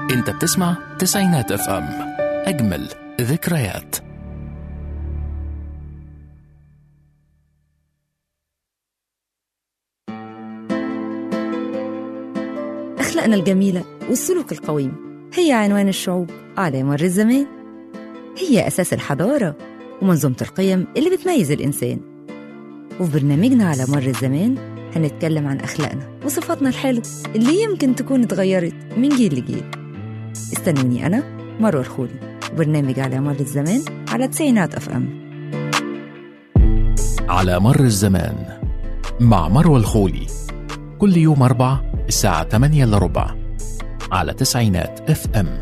انت بتسمع تسعينات اف ام اجمل ذكريات أخلاقنا الجميلة والسلوك القويم هي عنوان الشعوب على مر الزمان هي أساس الحضارة ومنظومة القيم اللي بتميز الإنسان وفي برنامجنا على مر الزمان هنتكلم عن أخلاقنا وصفاتنا الحلوة اللي يمكن تكون اتغيرت من جيل لجيل استنوني أنا مروة الخولي برنامج على مر الزمان على تسعينات أف أم على مر الزمان مع مروى الخولي كل يوم أربع الساعة 8 إلا ربع على تسعينات اف ام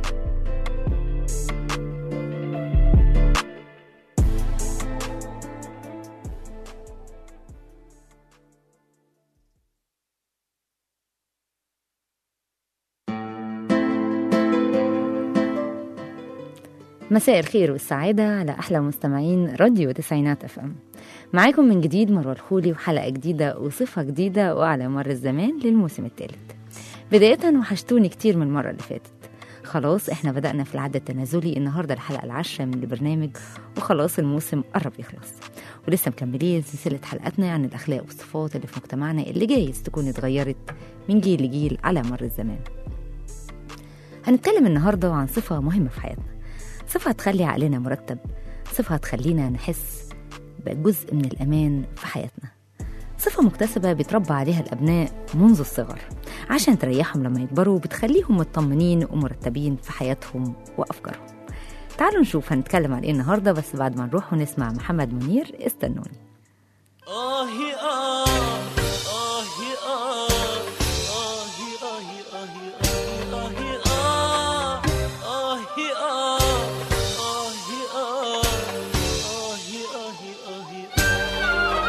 مساء الخير والسعادة على أحلى مستمعين راديو تسعينات أف أم معاكم من جديد مروة الخولي وحلقة جديدة وصفة جديدة وعلى مر الزمان للموسم الثالث بداية وحشتوني كتير من المرة اللي فاتت خلاص احنا بدأنا في العد التنازلي النهاردة الحلقة العاشرة من البرنامج وخلاص الموسم قرب يخلص ولسه مكملين سلسلة حلقاتنا عن الأخلاق والصفات اللي في مجتمعنا اللي جايز تكون اتغيرت من جيل لجيل على مر الزمان هنتكلم النهاردة عن صفة مهمة في حياتنا صفة هتخلي عقلنا مرتب صفة هتخلينا نحس بجزء من الأمان في حياتنا صفة مكتسبة بيتربى عليها الأبناء منذ الصغر عشان تريحهم لما يكبروا وبتخليهم مطمنين ومرتبين في حياتهم وأفكارهم تعالوا نشوف هنتكلم عن إيه النهاردة بس بعد ما نروح ونسمع محمد منير استنوني آهي آه آهي آه آهي آهي آهي آهي آه آهي آه آهي آه آهي آهي آهي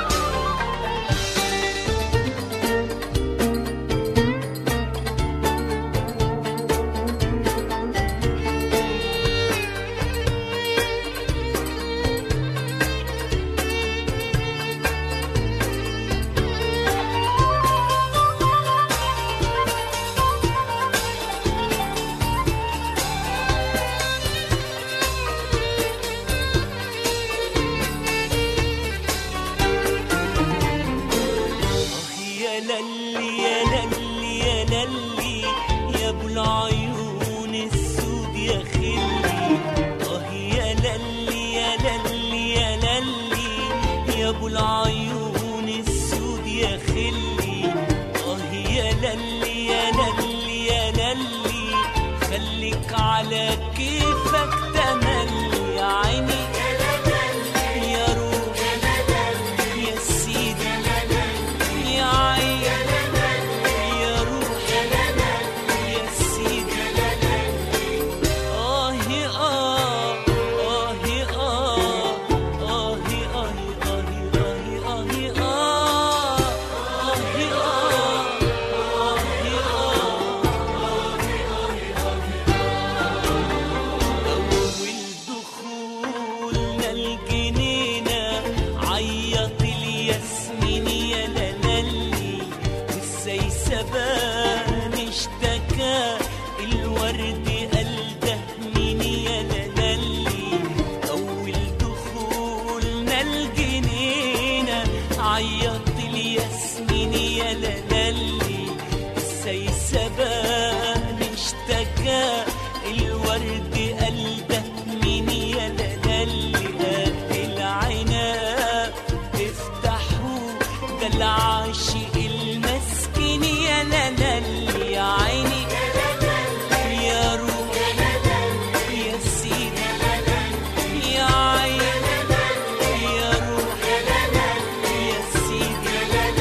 يا للي يا للي يا للي يا ابو العيون السود يا خلي اه يا للي يا للي يا للي يا ابو العيون السود يا خلي اه يا للي يا للي يا للي خليك على كيفك تملي يا عيني يا روح يا سيدي يا عين يا روح يا سيدي آه آه آه آه آه آه آه آه آه أول دخولنا الجنينة عيط الياسمين يا لالي والسيسبان اشتكى الورد قال ده مين يا لالي أول دخولنا الجنينة عيط الياسمين يا لالي السيسبان اشتكى الورد قال ده مين يا لالي قد العناب افتحوا ده العاشق المسكين يا لالي يا عيني يا روح يا سيدي يا عين يا روح يا سيدي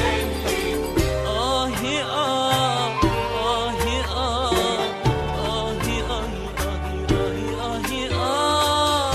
آه آه آه آه آه آه آه آه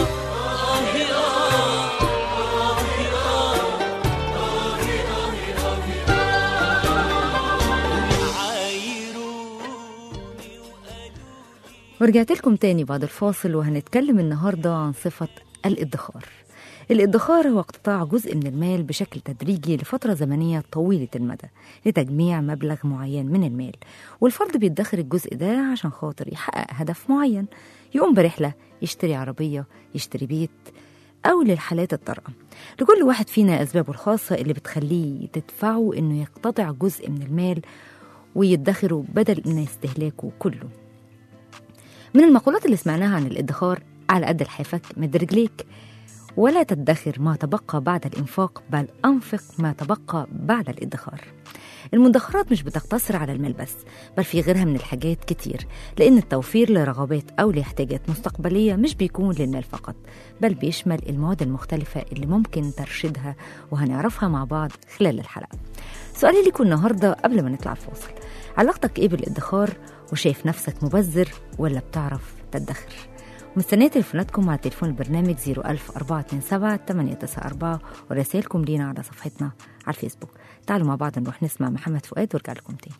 ورجعت لكم تاني بعد الفاصل وهنتكلم النهاردة عن صفة الادخار الادخار هو اقتطاع جزء من المال بشكل تدريجي لفترة زمنية طويلة المدى لتجميع مبلغ معين من المال والفرد بيدخر الجزء ده عشان خاطر يحقق هدف معين يقوم برحلة يشتري عربية يشتري بيت أو للحالات الطارئة لكل واحد فينا أسبابه الخاصة اللي بتخليه تدفعه إنه يقتطع جزء من المال ويدخره بدل من استهلاكه كله من المقولات اللي سمعناها عن الادخار على قد لحافك مد رجليك ولا تدخر ما تبقى بعد الإنفاق بل أنفق ما تبقى بعد الادخار المدخرات مش بتقتصر على المال بس بل في غيرها من الحاجات كتير لأن التوفير لرغبات أو لاحتياجات مستقبلية مش بيكون للمال فقط بل بيشمل المواد المختلفة اللي ممكن ترشدها وهنعرفها مع بعض خلال الحلقة سؤالي لكم النهاردة قبل ما نطلع الفاصل علاقتك إيه بالادخار وشايف نفسك مبذر ولا بتعرف تدخر مستنية تليفوناتكم على تليفون البرنامج 01000 427 894 ورسائلكم لينا على صفحتنا على الفيسبوك تعالوا مع بعض نروح نسمع محمد فؤاد وارجع لكم تاني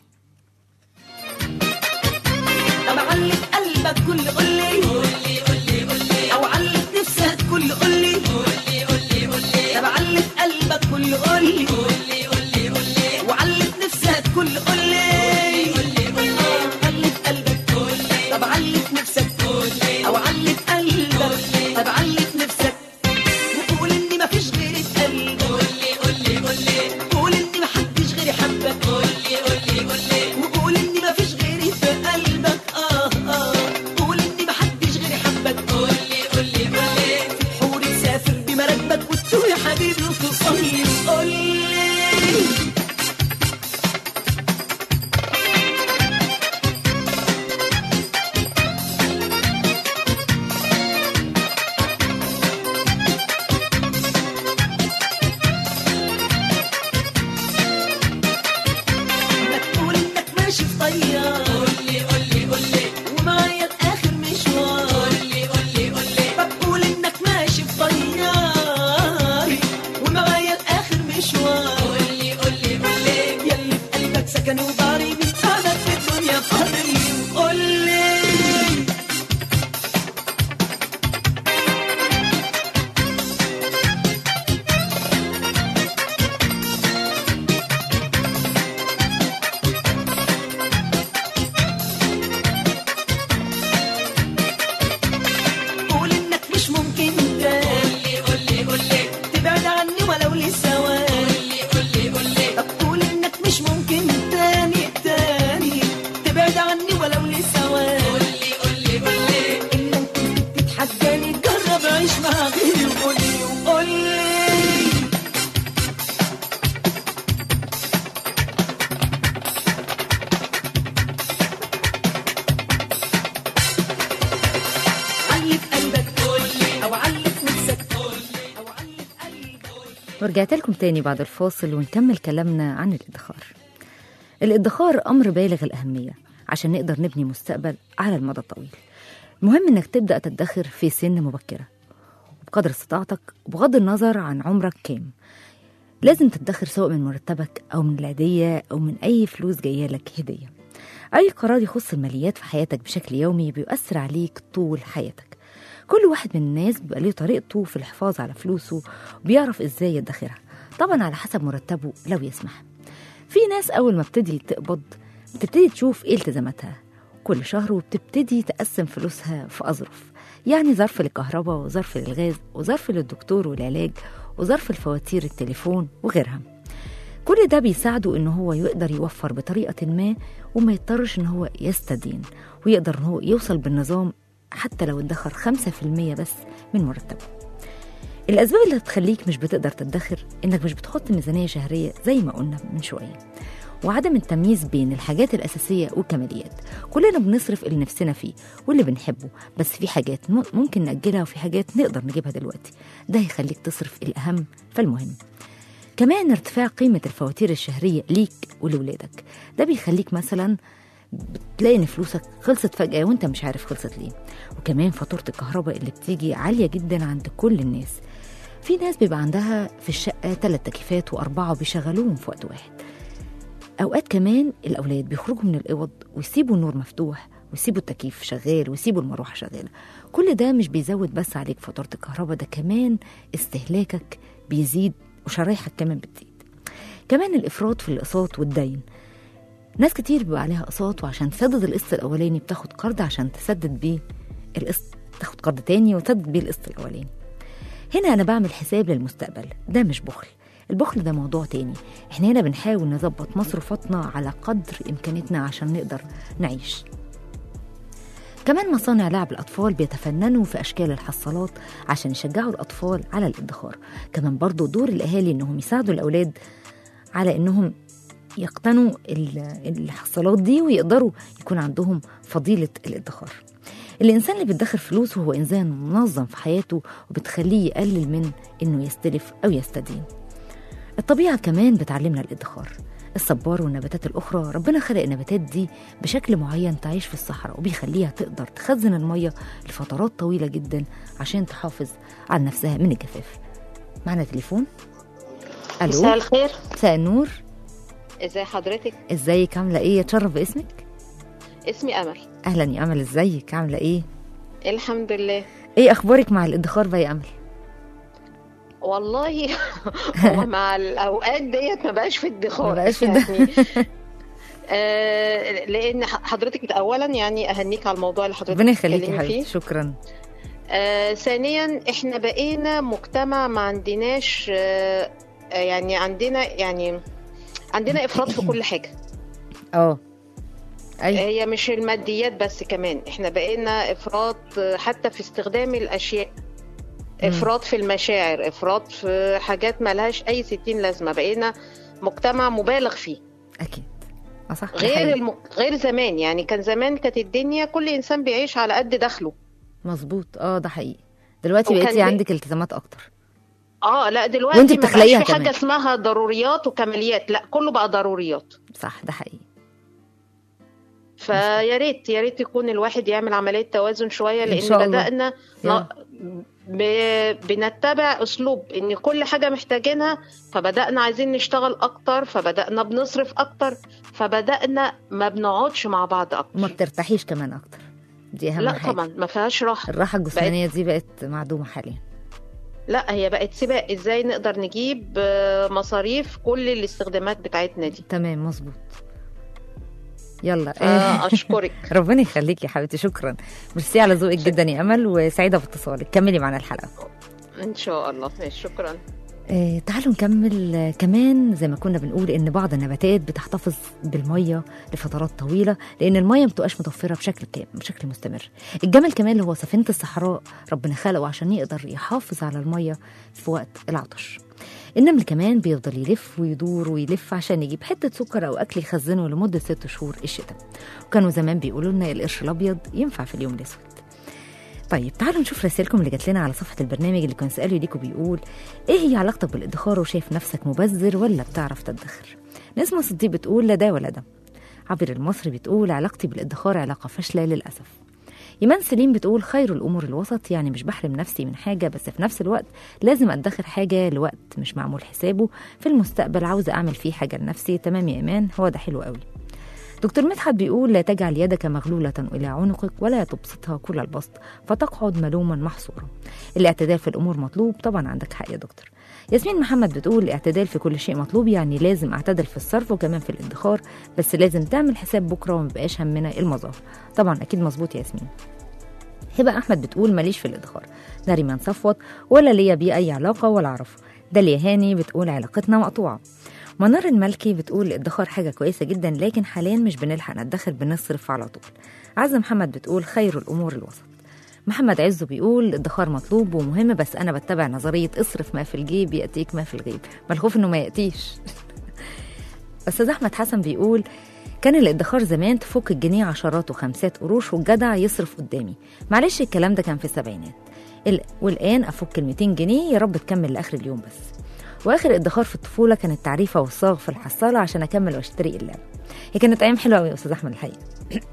طب علق قلبك كل قولي قولي قولي قولي او علق نفسك كل قولي قولي قولي قولي طب علق قلبك كل قولي قولي قولي قولي وعلق نفسك كل قولي قولي قولي علق قلبك قولي طب علق نفسك قولي او علق قلبك طب علق نفسك وقول اني مفيش غيري في قلبي قولي قولي قولي قول اني محدش غيري حبك قولي قولي قولي وقول اني مفيش غيري في قلبك اه اه قول اني محدش غيري حبك قولي قولي قولي في بحور تسافر بمراكبك وتتوه يا حبيبي وتصلي قولي ما تقول انك ماشي في طيار قولي قولي قولي ومعايا لاخر مشوار قولي قولي قولي بقول انك ماشي في طيار ومعايا لاخر مشوار قولي قولي قولي يلي في قلبك سكن وداري من سعدك في الدنيا فاضل قولي قول انك مش ممكن قولي قولي قولي تبعد عني ولو لثواني قولي قولي قولي طب قول انك مش ممكن تاني تاني تبعد عني ولو لثواني قولي قولي قولي انك كنت بتتحداني جرب عيش مع غيري وقولي وقولي علي في قلبك قولي او علي في نفسك قولي او علي في قلبك ورجعت لكم تاني بعد الفاصل ونكمل كلامنا عن الادخار الادخار أمر بالغ الأهمية عشان نقدر نبني مستقبل على المدى الطويل المهم إنك تبدأ تدخر في سن مبكرة وبقدر استطاعتك وبغض النظر عن عمرك كام لازم تدخر سواء من مرتبك أو من العيدية أو من أي فلوس جاية لك هدية أي قرار يخص الماليات في حياتك بشكل يومي بيؤثر عليك طول حياتك كل واحد من الناس بيبقى ليه طريقته في الحفاظ على فلوسه وبيعرف ازاي يدخرها طبعا على حسب مرتبه لو يسمح في ناس أول ما بتبتدي تقبض بتبتدي تشوف إيه التزاماتها كل شهر وبتبتدي تقسم فلوسها في أظرف يعني ظرف للكهرباء وظرف للغاز وظرف للدكتور والعلاج وظرف الفواتير التليفون وغيرها كل ده بيساعده إن هو يقدر يوفر بطريقة ما وما يضطرش إن هو يستدين ويقدر إن هو يوصل بالنظام حتى لو ادخر 5% بس من مرتبه الأسباب اللي هتخليك مش بتقدر تدخر إنك مش بتحط ميزانية شهرية زي ما قلنا من شوية وعدم التمييز بين الحاجات الأساسية والكماليات كلنا بنصرف اللي نفسنا فيه واللي بنحبه بس في حاجات م- ممكن نأجلها وفي حاجات نقدر نجيبها دلوقتي ده هيخليك تصرف الأهم فالمهم كمان ارتفاع قيمة الفواتير الشهرية ليك ولولادك ده بيخليك مثلا بتلاقي ان فلوسك خلصت فجأة وانت مش عارف خلصت ليه وكمان فاتورة الكهرباء اللي بتيجي عالية جدا عند كل الناس في ناس بيبقى عندها في الشقة تلات تكييفات وأربعة وبيشغلوهم في وقت واحد أوقات كمان الأولاد بيخرجوا من الأوض ويسيبوا النور مفتوح ويسيبوا التكييف شغال ويسيبوا المروحة شغالة كل ده مش بيزود بس عليك فاتورة الكهرباء ده كمان استهلاكك بيزيد وشرايحك كمان بتزيد كمان الإفراط في الأقساط والدين ناس كتير بيبقى عليها أقساط وعشان تسدد القسط الأولاني بتاخد قرض عشان تسدد بيه القسط تاخد قرض تاني وتسدد بيه القسط الأولاني هنا أنا بعمل حساب للمستقبل ده مش بخل البخل ده موضوع تاني احنا هنا بنحاول نظبط مصروفاتنا على قدر إمكانيتنا عشان نقدر نعيش كمان مصانع لعب الأطفال بيتفننوا في أشكال الحصالات عشان يشجعوا الأطفال على الادخار كمان برضو دور الأهالي إنهم يساعدوا الأولاد على إنهم يقتنوا ال- الحصالات دي ويقدروا يكون عندهم فضيلة الادخار الإنسان اللي بيدخر فلوس هو إنسان منظم في حياته وبتخليه يقلل من إنه يستلف أو يستدين الطبيعة كمان بتعلمنا الادخار الصبار والنباتات الأخرى ربنا خلق النباتات دي بشكل معين تعيش في الصحراء وبيخليها تقدر تخزن المية لفترات طويلة جدا عشان تحافظ على نفسها من الجفاف معنا تليفون مساء ألو الخير مساء النور ازي حضرتك ازيك عاملة ايه يتشرف باسمك اسمي امل أهلا يا أمل ازيك عاملة ايه الحمد لله ايه أخبارك مع الادخار بقى يا أمل والله هو مع الاوقات ديت ما بقاش في ادخار ما بقاش في يعني آه لان ح- حضرتك اولا يعني اهنيك على الموضوع اللي حضرتك ربنا يخليكي يا بتتكلمي حبيبتي فيه شكرا آه ثانيا احنا بقينا مجتمع ما عندناش آه آه، يعني عندنا يعني عندنا افراط في كل حاجه اه ايوه هي مش الماديات بس كمان احنا بقينا افراط حتى في استخدام الاشياء افراط في المشاعر افراط في حاجات ملهاش اي ستين لازمه بقينا مجتمع مبالغ فيه اكيد اه صح ده غير حقيقي. الم... غير زمان يعني كان زمان كانت الدنيا كل انسان بيعيش على قد دخله مظبوط اه ده حقيقي دلوقتي وكان بقيتي بي- عندك التزامات اكتر اه لا دلوقتي وانت ما بقاش بتخلقيها في حاجه كمان. اسمها ضروريات وكماليات لا كله بقى ضروريات صح ده حقيقي فيا ريت يا ريت يكون الواحد يعمل عمليه توازن شويه إن لان شاء الله. بدانا يلا. ن- ب- بنتبع اسلوب ان كل حاجه محتاجينها فبدانا عايزين نشتغل اكتر فبدانا بنصرف اكتر فبدانا ما بنقعدش مع بعض وما اكتر بترتاحيش كمان اكتر دي اهم لا حاجه طبعا ما فيهاش راحه الراحه الجسمانيه دي بقت معدومه حاليا لا هي بقت سباق ازاي نقدر نجيب آه، مصاريف كل الاستخدامات بتاعتنا دي تمام مظبوط يلا فاشكرك ربنا يخليكي يا حبيبتي شكرا ميرسي على ذوقك جدا يا امل وسعيده باتصالك كملي معنا الحلقه ان شاء الله ماشي، شكرا آه تعالوا نكمل آه كمان زي ما كنا بنقول ان بعض النباتات بتحتفظ بالميه لفترات طويله لان الميه ما بتبقاش متوفره بشكل كامل بشكل مستمر الجمل كمان اللي هو سفينه الصحراء ربنا خلقه عشان يقدر يحافظ على الميه في وقت العطش النمل كمان بيفضل يلف ويدور ويلف عشان يجيب حته سكر او اكل يخزنه لمده ست شهور الشتاء وكانوا زمان بيقولوا لنا القرش الابيض ينفع في اليوم الاسود طيب تعالوا نشوف رسائلكم اللي جات لنا على صفحه البرنامج اللي كان سأله ليكوا بيقول ايه هي علاقتك بالادخار وشايف نفسك مبذر ولا بتعرف تدخر نسمة صديق بتقول لا ده ولا ده عبير المصري بتقول علاقتي بالادخار علاقة فاشلة للأسف إيمان سليم بتقول خير الأمور الوسط يعني مش بحرم نفسي من حاجة بس في نفس الوقت لازم أدخر حاجة لوقت مش معمول حسابه في المستقبل عاوزة أعمل فيه حاجة لنفسي تمام يا إيمان هو ده حلو قوي دكتور مدحت بيقول لا تجعل يدك مغلولة إلى عنقك ولا تبسطها كل البسط فتقعد ملوما محصورا الاعتدال في الأمور مطلوب طبعا عندك حق يا دكتور ياسمين محمد بتقول الاعتدال في كل شيء مطلوب يعني لازم اعتدل في الصرف وكمان في الادخار بس لازم تعمل حساب بكره وما يبقاش همنا المظاهر طبعا اكيد مظبوط يا ياسمين هبه احمد بتقول ماليش في الادخار نريمان صفوت ولا ليا بيه اي علاقه ولا اعرفه داليا هاني بتقول علاقتنا مقطوعه منار الملكي بتقول الادخار حاجة كويسة جدا لكن حاليا مش بنلحق ندخر بنصرف على طول عزة محمد بتقول خير الأمور الوسط محمد عزو بيقول الادخار مطلوب ومهم بس أنا بتبع نظرية اصرف ما في الجيب يأتيك ما في الغيب ما الخوف إنه ما يأتيش أستاذ أحمد حسن بيقول كان الادخار زمان تفك الجنيه عشرات وخمسات قروش والجدع يصرف قدامي معلش الكلام ده كان في السبعينات ال- والآن أفك ال 200 جنيه يا رب تكمل لآخر اليوم بس واخر ادخار في الطفوله كان التعريفه والصاغ في الحصاله عشان اكمل واشتري اللعبه هي كانت ايام حلوه قوي يا استاذ احمد الحقيقه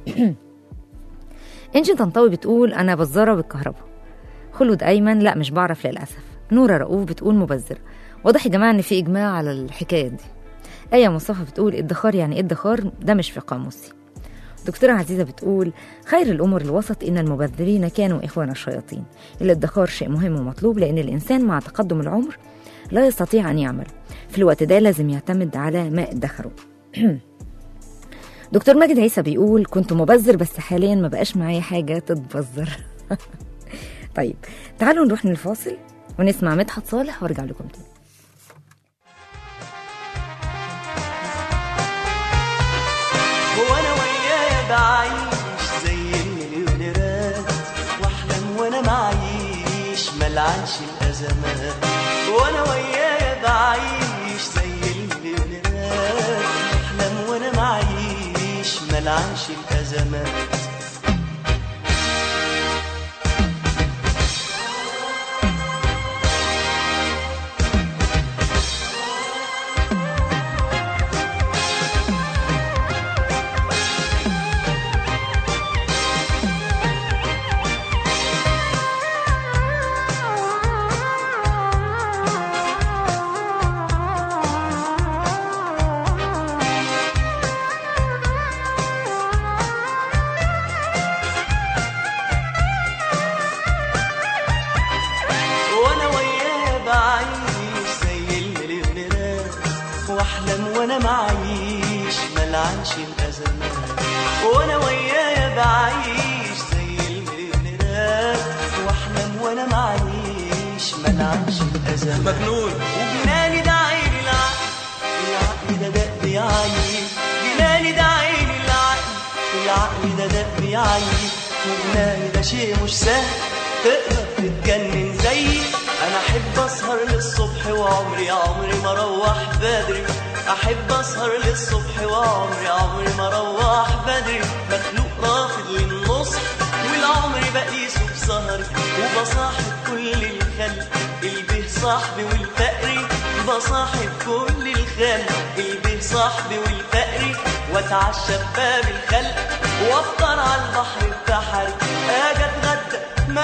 انجي طنطاوي بتقول انا بزاره بالكهرباء خلود ايمن لا مش بعرف للاسف نوره رؤوف بتقول مبذر واضح يا جماعه ان في اجماع على الحكايه دي ايه مصطفى بتقول ادخار يعني ايه ادخار ده مش في قاموسي دكتورة عزيزة بتقول خير الأمور الوسط إن المبذرين كانوا إخوان الشياطين الادخار شيء مهم ومطلوب لأن الإنسان مع تقدم العمر لا يستطيع أن يعمل في الوقت ده لازم يعتمد على ما ادخره دكتور ماجد عيسى بيقول كنت مبذر بس حاليا ما بقاش معايا حاجة تتبذر طيب تعالوا نروح للفاصل ونسمع مدحت صالح وارجع لكم تاني هو انا ويايا بعيش زي المليونيرات واحلم وانا معيش ملعنش الازمات وانا ويايا بعيش زي المليونيرات واحلم وانا معيش ملعنش الازمات وانا وياه بعيش زي المليونيرات واحلم وانا معيش ملعنش الازمات وانا وياه بعيش زي المليونيرات واحلم وانا معيش ملعنش الازمات مجنون وجناني ده عين العقل العقل ده دق يعيب جناني ده عين العقل العقل ده دق يعيب وجناني ده شيء مش سهل تقدر تتجنن زيي انا احب اسهر للصبح وعمري عمري ما اروح بدري احب اسهر للصبح وعمري عمري ما اروح بدري مخلوق رافض للنصح والعمر بقيسه بسهري وبصاحب كل الخلق البه صاحبي والفقري بصاحب كل الخلق البه صاحبي والفقري واتعشى بباب الخلق وافطر على البحر بتاعي اجي اتغدى ما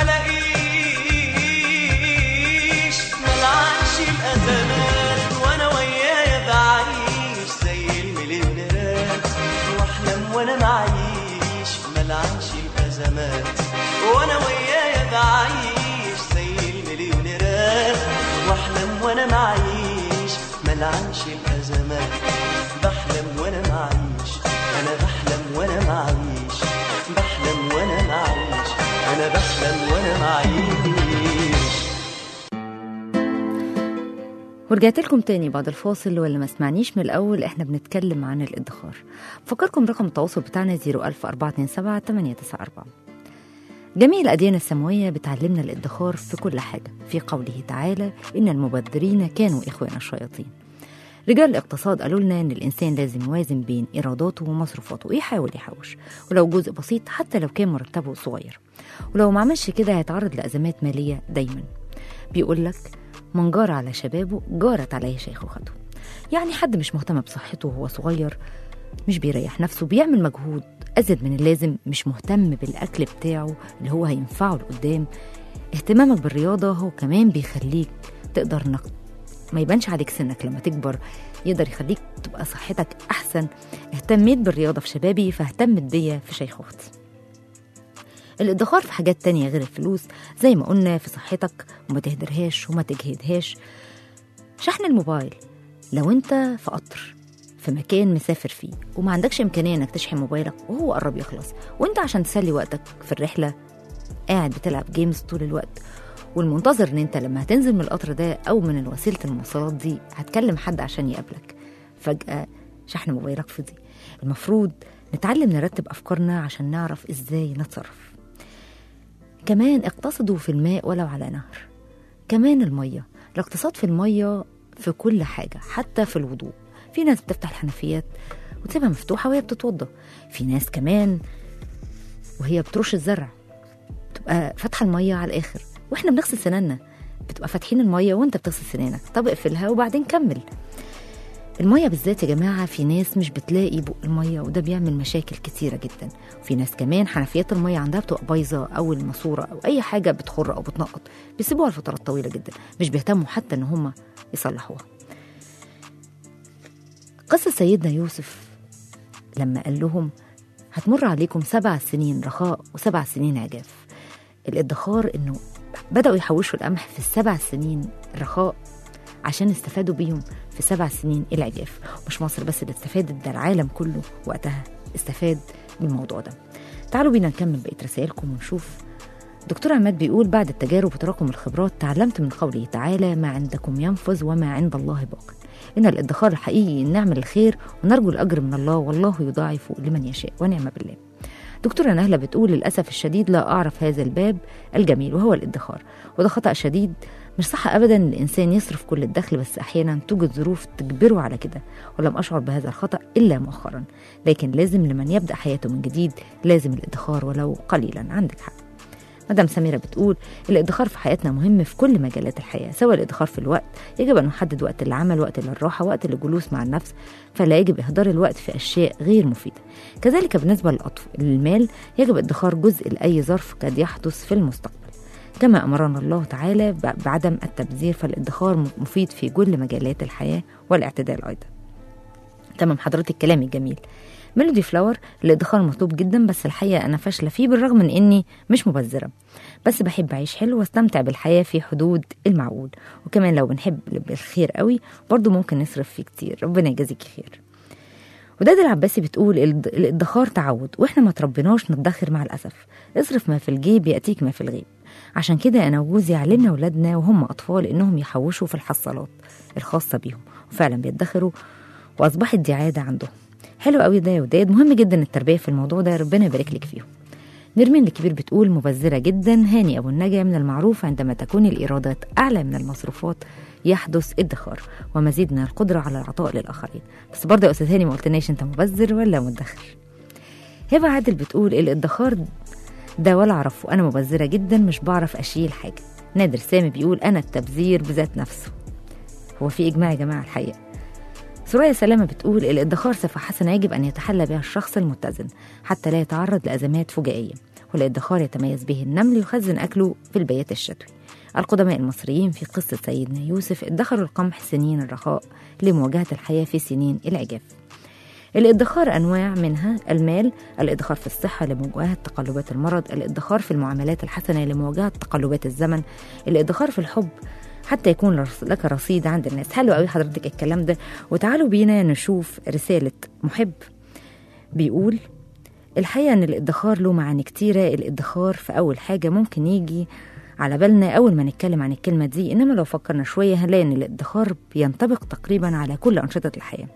الاقيش ملعنش الازمات وانا ويايا بعيش زي المليونيرات واحلم وانا معيش ملعنش الازمات وانا ويايا بعيش زي المليونيرات واحلم وانا معيش ملعنش الازمات بحلم وانا معيش انا بحلم وانا معيش بحلم وانا معيش انا بحلم وانا معيش ورجعت لكم تاني بعد الفاصل واللي ما سمعنيش من الأول احنا بنتكلم عن الادخار فكركم رقم التواصل بتاعنا 01427 جميع الأديان السماوية بتعلمنا الادخار في كل حاجة في قوله تعالى إن المبذرين كانوا إخوان الشياطين رجال الاقتصاد قالوا لنا إن الإنسان لازم يوازن بين إيراداته ومصروفاته ويحاول يحوش ولو جزء بسيط حتى لو كان مرتبه صغير ولو ما عملش كده هيتعرض لأزمات مالية دايما بيقول لك من جار على شبابه جارت عليه شيخوخته يعني حد مش مهتم بصحته وهو صغير مش بيريح نفسه بيعمل مجهود أزيد من اللازم مش مهتم بالأكل بتاعه اللي هو هينفعه لقدام اهتمامك بالرياضة هو كمان بيخليك تقدر انك ما يبانش عليك سنك لما تكبر يقدر يخليك تبقى صحتك أحسن اهتميت بالرياضة في شبابي فاهتمت بيا في شيخوختي الادخار في حاجات تانية غير الفلوس زي ما قلنا في صحتك وما تهدرهاش وما تجهدهاش شحن الموبايل لو انت في قطر في مكان مسافر فيه وما عندكش امكانيه انك تشحن موبايلك وهو قرب يخلص وانت عشان تسلي وقتك في الرحله قاعد بتلعب جيمز طول الوقت والمنتظر ان انت لما هتنزل من القطر ده او من وسيله المواصلات دي هتكلم حد عشان يقابلك فجاه شحن موبايلك فضي المفروض نتعلم نرتب افكارنا عشان نعرف ازاي نتصرف كمان اقتصدوا في الماء ولو على نهر كمان المية الاقتصاد في المية في كل حاجة حتى في الوضوء في ناس بتفتح الحنفيات وتسيبها مفتوحة وهي بتتوضى في ناس كمان وهي بترش الزرع تبقى فاتحة المية على الآخر واحنا بنغسل سنانا بتبقى فاتحين المية وانت بتغسل سنانك طب اقفلها وبعدين كمل المية بالذات يا جماعة في ناس مش بتلاقي بق المية وده بيعمل مشاكل كتيرة جدا وفي ناس كمان حنفيات المية عندها بتبقى بايظة أو الماسورة أو أي حاجة بتخر أو بتنقط بيسيبوها لفترات طويلة جدا مش بيهتموا حتى إن هم يصلحوها قصة سيدنا يوسف لما قال لهم هتمر عليكم سبع سنين رخاء وسبع سنين عجاف الادخار إنه بدأوا يحوشوا القمح في السبع سنين رخاء عشان استفادوا بيهم في سبع سنين العجاف مش مصر بس اللي استفادت ده العالم كله وقتها استفاد بالموضوع ده تعالوا بينا نكمل بقية رسائلكم ونشوف دكتور عماد بيقول بعد التجارب وتراكم الخبرات تعلمت من قوله تعالى ما عندكم ينفذ وما عند الله باق إن الادخار الحقيقي إن نعمل الخير ونرجو الأجر من الله والله يضاعف لمن يشاء ونعم بالله دكتورة نهلة بتقول للأسف الشديد لا أعرف هذا الباب الجميل وهو الادخار وده خطأ شديد مش صح أبدا إن الإنسان يصرف كل الدخل بس أحيانا توجد ظروف تجبره على كده ولم أشعر بهذا الخطأ إلا مؤخرا لكن لازم لمن يبدأ حياته من جديد لازم الادخار ولو قليلا عندك حق مدام سميرة بتقول الادخار في حياتنا مهم في كل مجالات الحياة سواء الادخار في الوقت يجب أن نحدد وقت للعمل وقت للراحة وقت للجلوس مع النفس فلا يجب إهدار الوقت في أشياء غير مفيدة كذلك بالنسبة للأطف- للمال يجب ادخار جزء لأي ظرف قد يحدث في المستقبل كما أمرنا الله تعالى ب- بعدم التبذير فالادخار م- مفيد في كل مجالات الحياة والاعتدال أيضا تمام حضرتك كلامي جميل ميلودي فلاور الادخار مطلوب جدا بس الحقيقة أنا فاشلة فيه بالرغم من إني مش مبذرة بس بحب أعيش حلو واستمتع بالحياة في حدود المعقول وكمان لو بنحب الخير قوي برضو ممكن نصرف فيه كتير ربنا يجازيكي خير وداد العباسي بتقول الاد- الادخار تعود واحنا ما تربيناش ندخر مع الاسف اصرف ما في الجيب ياتيك ما في الغيب عشان كده انا وجوزي علمنا اولادنا وهم اطفال انهم يحوشوا في الحصالات الخاصه بيهم وفعلا بيدخروا واصبحت دي عاده عندهم حلو قوي ده يا وداد مهم جدا التربيه في الموضوع ده ربنا يبارك لك فيهم نرمين الكبير بتقول مبذرة جدا هاني أبو النجا من المعروف عندما تكون الإيرادات أعلى من المصروفات يحدث ادخار ومزيد من القدرة على العطاء للآخرين بس برضه يا أستاذ هاني ما قلتناش أنت مبذر ولا مدخر هبة عادل بتقول الادخار ده ولا أعرفه أنا مبذرة جدا مش بعرف أشيل حاجة نادر سامي بيقول أنا التبذير بذات نفسه هو في إجماع يا جماعة الحقيقة سوريا سلامة بتقول الادخار صفة حسنة يجب أن يتحلى بها الشخص المتزن حتى لا يتعرض لأزمات فجائية والادخار يتميز به النمل يخزن أكله في البيات الشتوي القدماء المصريين في قصة سيدنا يوسف ادخروا القمح سنين الرخاء لمواجهة الحياة في سنين العجاف الادخار أنواع منها المال الادخار في الصحة لمواجهة تقلبات المرض الادخار في المعاملات الحسنة لمواجهة تقلبات الزمن الادخار في الحب حتى يكون لرص- لك رصيد عند الناس حلو قوي حضرتك الكلام ده وتعالوا بينا نشوف رسالة محب بيقول الحقيقة إن الادخار له معاني كتيرة الادخار في أول حاجة ممكن يجي على بالنا أول ما نتكلم عن الكلمة دي إنما لو فكرنا شوية هنلاقي إن الادخار بينطبق تقريبا على كل أنشطة الحياة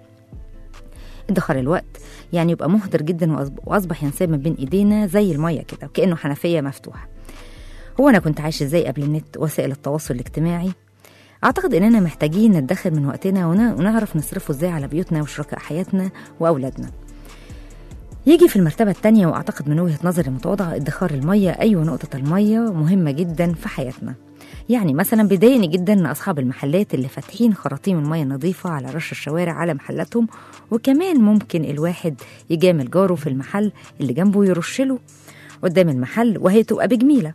ادخار الوقت يعني يبقى مهدر جدا وأصب- وأصبح ينساب ما بين إيدينا زي المية كده وكأنه حنفية مفتوحة هو أنا كنت عايش إزاي قبل النت وسائل التواصل الاجتماعي أعتقد إننا محتاجين ندخر من وقتنا ون- ونعرف نصرفه إزاي على بيوتنا وشركاء حياتنا وأولادنا يجي في المرتبة التانية وأعتقد من وجهة نظري المتواضعة ادخار المية أيوة نقطة المية مهمة جدا في حياتنا يعني مثلا بيضايقني جدا ان اصحاب المحلات اللي فاتحين خراطيم الميه النظيفه على رش الشوارع على محلاتهم وكمان ممكن الواحد يجامل جاره في المحل اللي جنبه يرش له قدام المحل وهي تبقى بجميله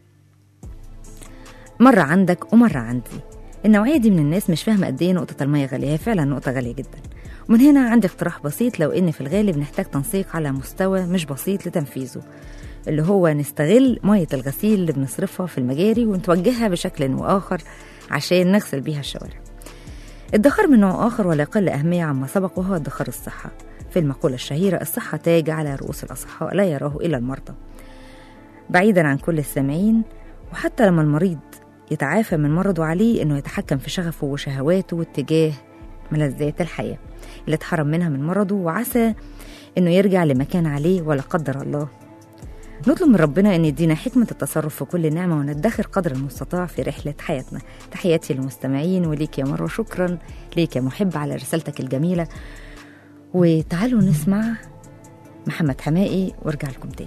مره عندك ومره عندي النوعيه دي من الناس مش فاهمه قد ايه نقطه الميه غاليه هي فعلا نقطه غاليه جدا ومن هنا عندي اقتراح بسيط لو ان في الغالب نحتاج تنسيق على مستوى مش بسيط لتنفيذه اللي هو نستغل مية الغسيل اللي بنصرفها في المجاري ونتوجهها بشكل وآخر عشان نغسل بيها الشوارع الدخار من نوع آخر ولا يقل أهمية عما سبق وهو ادخار الصحة في المقولة الشهيرة الصحة تاج على رؤوس الأصحاء لا يراه إلا المرضى بعيدا عن كل السامعين وحتى لما المريض يتعافى من مرضه عليه إنه يتحكم في شغفه وشهواته اتجاه ملذات الحياة اللي اتحرم منها من مرضه وعسى إنه يرجع لمكان عليه ولا قدر الله نطلب من ربنا أن يدينا حكمة التصرف في كل نعمة وندخر قدر المستطاع في رحلة حياتنا تحياتي للمستمعين وليك يا مروة شكرا ليك يا محب على رسالتك الجميلة وتعالوا نسمع محمد حمائي وارجع لكم تاني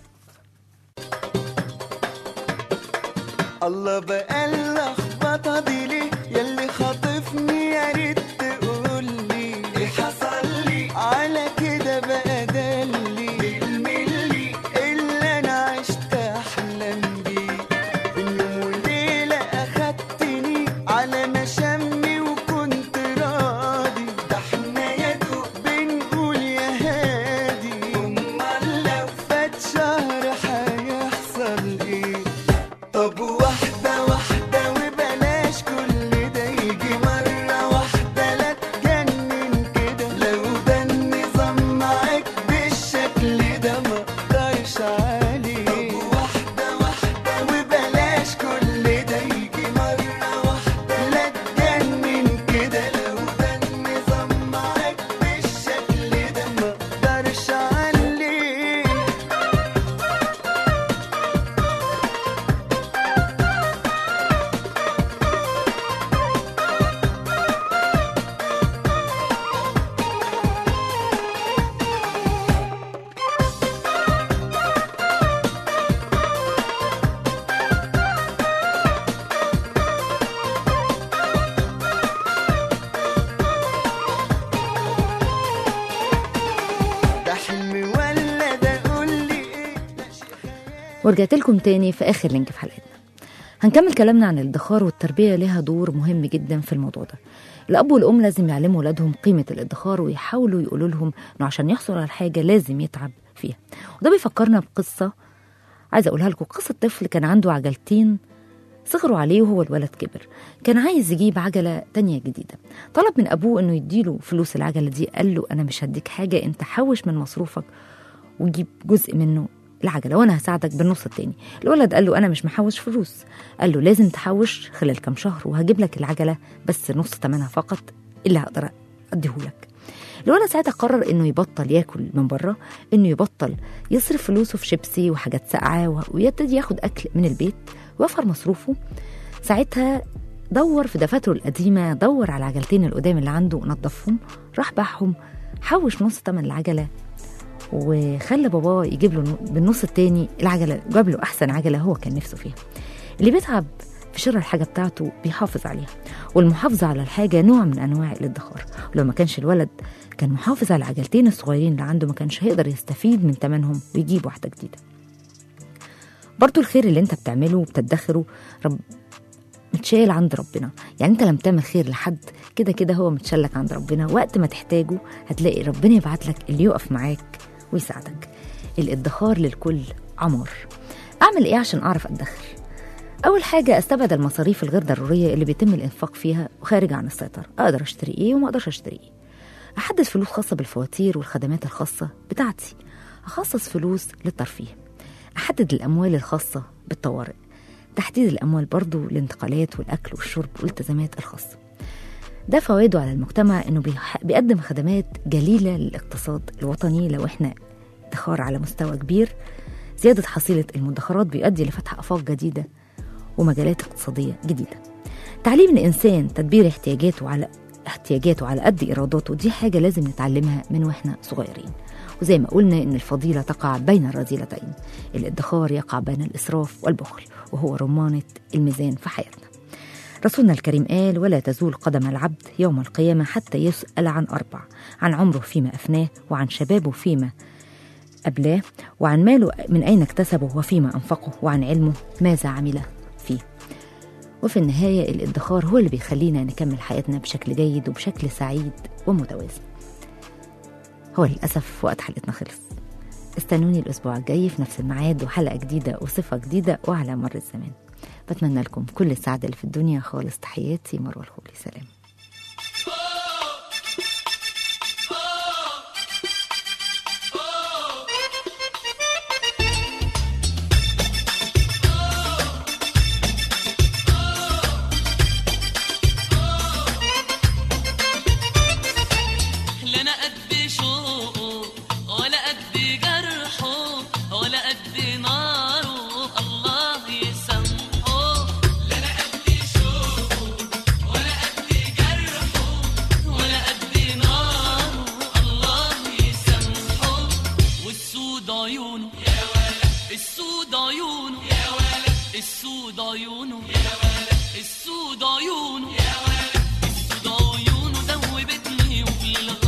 الله بقى اللخبطه دي ليه ياللي خاطفني يا ريت تقولي ايه حصل لي على كده بقى دلي بالملي اللي انا عشت احلم بيه من يوم وليله اخدتني على مشامي وكنت راضي ده احنا يا دوب بنقول يا هادي امال لو ورجعت لكم تاني في آخر لينك في حلقتنا هنكمل كلامنا عن الادخار والتربية لها دور مهم جدا في الموضوع ده الأب والأم لازم يعلموا ولادهم قيمة الادخار ويحاولوا يقولوا لهم إنه عشان يحصل على حاجة لازم يتعب فيها وده بيفكرنا بقصة عايزة أقولها لكم قصة طفل كان عنده عجلتين صغروا عليه وهو الولد كبر كان عايز يجيب عجلة تانية جديدة طلب من أبوه إنه يديله فلوس العجلة دي قال له أنا مش هديك حاجة أنت حوش من مصروفك وجيب جزء منه العجلة وأنا هساعدك بالنص التاني الولد قال له أنا مش محوش فلوس قال له لازم تحوش خلال كام شهر وهجيب لك العجلة بس نص ثمنها فقط اللي هقدر أديهولك الولد ساعتها قرر انه يبطل ياكل من بره انه يبطل يصرف فلوسه في شيبسي وحاجات ساقعه و- ويبتدي ياخد اكل من البيت ويوفر مصروفه ساعتها دور في دفاتره القديمه دور على العجلتين القدام اللي عنده نظفهم راح باعهم حوش نص تمن العجله وخلى باباه يجيب له بالنص التاني العجله جاب له احسن عجله هو كان نفسه فيها اللي بيتعب في شراء الحاجه بتاعته بيحافظ عليها والمحافظه على الحاجه نوع من انواع الادخار ولو ما كانش الولد كان محافظ على العجلتين الصغيرين اللي عنده ما كانش هيقدر يستفيد من تمنهم ويجيب واحده جديده برضو الخير اللي انت بتعمله وبتدخره رب متشال عند ربنا يعني انت لما تعمل خير لحد كده كده هو متشلك عند ربنا وقت ما تحتاجه هتلاقي ربنا يبعت لك اللي يقف معاك ويساعدك الادخار للكل عمار اعمل ايه عشان اعرف ادخر اول حاجه استبعد المصاريف الغير ضروريه اللي بيتم الانفاق فيها وخارج عن السيطره اقدر اشتري ايه وما اقدرش اشتري ايه احدد فلوس خاصه بالفواتير والخدمات الخاصه بتاعتي اخصص فلوس للترفيه احدد الاموال الخاصه بالطوارئ تحديد الاموال برضو للانتقالات والاكل والشرب والالتزامات الخاصه ده فوائده على المجتمع انه بيح- بيقدم خدمات جليله للاقتصاد الوطني لو احنا ادخار على مستوى كبير زياده حصيله المدخرات بيؤدي لفتح افاق جديده ومجالات اقتصاديه جديده تعليم الانسان تدبير احتياجاته على احتياجاته على قد ايراداته دي حاجه لازم نتعلمها من واحنا صغيرين وزي ما قلنا ان الفضيله تقع بين الرذيلتين الادخار يقع بين الاسراف والبخل وهو رمانه الميزان في حياتنا رسولنا الكريم قال ولا تزول قدم العبد يوم القيامة حتى يسأل عن أربع عن عمره فيما أفناه وعن شبابه فيما أبلاه وعن ماله من أين اكتسبه وفيما أنفقه وعن علمه ماذا عمل فيه وفي النهاية الادخار هو اللي بيخلينا نكمل حياتنا بشكل جيد وبشكل سعيد ومتوازن هو للأسف وقت حلقتنا خلص استنوني الأسبوع الجاي في نفس الميعاد وحلقة جديدة وصفة جديدة وعلى مر الزمان بتمنى لكم كل السعادة اللي في الدنيا خالص تحياتي مروة الخولي سلام لا انا قد شوقه ولا قد جرحه ولا قد ناره الله يسامحه لا انا قد شوقه ولا قد جرحه ولا قد ناره الله يسامحه والسود عيونه يا ولد السود عيونه يا ولد السود عيونه يا ولد السود عيونه يا ولد السود عيونه ذوبتني وفي الغرام